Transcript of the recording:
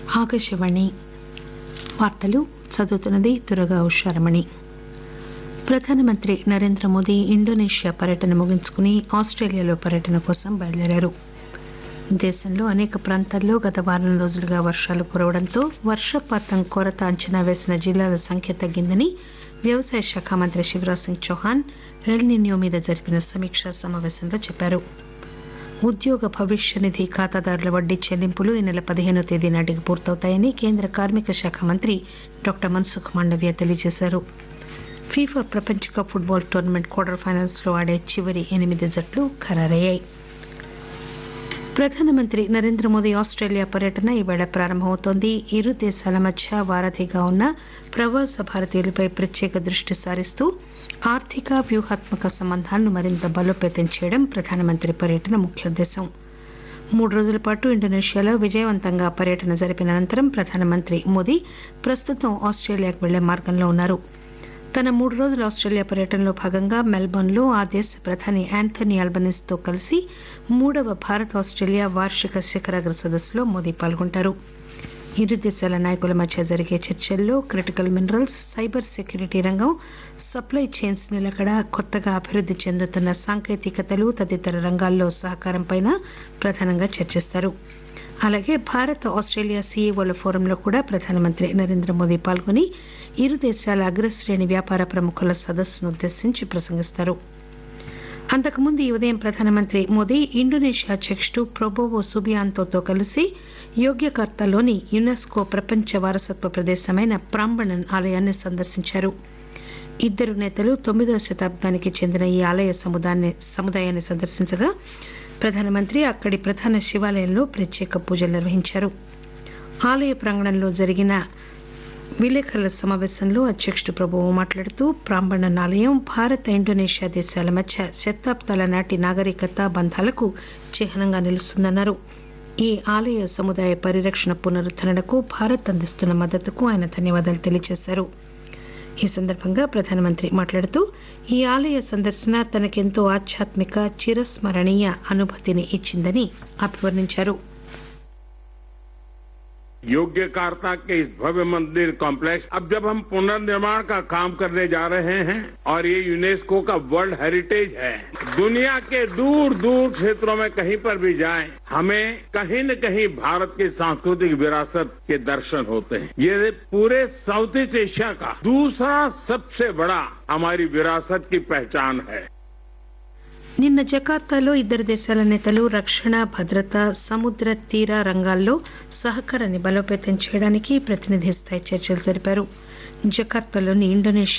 ఆకాశవాణి వార్తలు చదువుతున్నది దుర్గా ఉషారమణి ప్రధానమంత్రి నరేంద్ర మోదీ ఇండోనేషియా పర్యటన ముగించుకుని ఆస్టేలియాలో పర్యటన కోసం బయలుదేరారు దేశంలో అనేక ప్రాంతాల్లో గత వారం రోజులుగా వర్షాలు కురవడంతో వర్షపాతం కొరత అంచనా వేసిన జిల్లాల సంఖ్య తగ్గిందని వ్యవసాయ శాఖ మంత్రి శివరాజ్ సింగ్ చౌహాన్ ఎల్ నిన్యో మీద జరిపిన సమీక్షా సమాపేశంలో చెప్పారు ఉద్యోగ భవిష్య నిధి ఖాతాదారుల వడ్డీ చెల్లింపులు ఈ నెల పదిహేనో తేదీ నాటికి పూర్తవుతాయని కేంద్ర కార్మిక శాఖ మంత్రి డాక్టర్ మన్సుఖ్ మాండవ్య తెలియజేశారు ఫీఫా ప్రపంచ cup football tournament quarter finals లో ఆడే చివరి ఎనిమిది జట్లు ఖరారయ్యాయి ప్రధానమంత్రి నరేంద్ర మోదీ ఆస్టేలియా పర్యటన ఈవేళ ప్రారంభమవుతోంది ఇరు దేశాల మధ్య వారధిగా ఉన్న ప్రవాస భారతీయులపై ప్రత్యేక దృష్టి సారిస్తూ ఆర్థిక వ్యూహాత్మక సంబంధాలను మరింత బలోపేతం చేయడం ప్రధానమంత్రి పర్యటన ముఖ్యోద్దేశం మూడు రోజుల పాటు ఇండోనేషియాలో విజయవంతంగా పర్యటన జరిపిన అనంతరం ప్రధానమంత్రి మోదీ ప్రస్తుతం ఆస్టేలియాకు వెళ్లే మార్గంలో ఉన్నారు తన మూడు రోజుల ఆస్టేలియా పర్యటనలో భాగంగా మెల్బోర్న్ లో ఆ దేశ ప్రధాని ఆంథోనీ అల్బనీస్ తో కలిసి మూడవ భారత్ ఆస్టేలియా వార్షిక శిఖరాగ్ర సదస్సులో మోదీ పాల్గొంటారు ఇరు దేశాల నాయకుల మధ్య జరిగే చర్చల్లో క్రిటికల్ మినరల్స్ సైబర్ సెక్యూరిటీ రంగం సప్లై చైన్స్ నిలకడ కొత్తగా అభివృద్ది చెందుతున్న సాంకేతికతలు తదితర రంగాల్లో సహకారంపై ప్రధానంగా చర్చిస్తారు అలాగే భారత్ ఆస్టేలియా సీఈఓల ఫోరంలో కూడా ప్రధానమంత్రి నరేంద్ర మోదీ పాల్గొని ఇరు దేశాల అగ్రశ్రేణి వ్యాపార ప్రముఖుల సదస్సును ఉద్దేశించి ప్రసంగిస్తారు అంతకుముందు ఈ ఉదయం ప్రధానమంత్రి మోదీ ఇండోనేషియా అధ్యకుడు ప్రొబోవో సుబియాంతోతో కలిసి యోగ్యకర్తాలోని యునెస్కో ప్రపంచ వారసత్వ ప్రదేశమైన ప్రాంబణన్ ఆలయాన్ని సందర్శించారు ఇద్దరు నేతలు తొమ్మిదవ శతాబ్దానికి చెందిన ఈ ఆలయ సముదాయాన్ని సందర్శించగా ప్రధానమంత్రి అక్కడి ప్రధాన శివాలయంలో ప్రత్యేక పూజలు నిర్వహించారు ఆలయ ప్రాంగణంలో జరిగిన విలేకరుల సమావేశంలో అధ్యకుడు ప్రభువు మాట్లాడుతూ ప్రాంబణన్ ఆలయం భారత్ ఇండోనేషియా దేశాల మధ్య శతాబ్దాల నాటి నాగరికత బంధాలకు చిహ్నంగా నిలుస్తుందన్నారు ఈ ఆలయ సముదాయ పరిరక్షణ పునరుద్దరణకు భారత్ అందిస్తున్న మద్దతుకు ఆయన ధన్యవాదాలు తెలియజేశారు ఈ సందర్భంగా ప్రధానమంత్రి మాట్లాడుతూ ఈ ఆలయ సందర్శన తనకెంతో ఆధ్యాత్మిక చిరస్మరణీయ అనుభూతిని ఇచ్చిందని అభివర్ణించారు योग्यकार्ता के इस भव्य मंदिर कॉम्प्लेक्स अब जब हम पुनर्निर्माण का काम करने जा रहे हैं और ये यूनेस्को का वर्ल्ड हेरिटेज है दुनिया के दूर दूर क्षेत्रों में कहीं पर भी जाएं हमें कहीं न कहीं भारत की सांस्कृतिक विरासत के दर्शन होते हैं ये पूरे साउथ ईस्ट एशिया का दूसरा सबसे बड़ा हमारी विरासत की पहचान है నిన్న జకార్తాలో ఇద్దరు దేశాల నేతలు రక్షణ భద్రత సముద్ర తీర రంగాల్లో సహకారాన్ని బలోపేతం చేయడానికి ప్రతినిధి స్థాయి చర్చలు జరిపారు జకార్తాలోని ఇండోనేషియా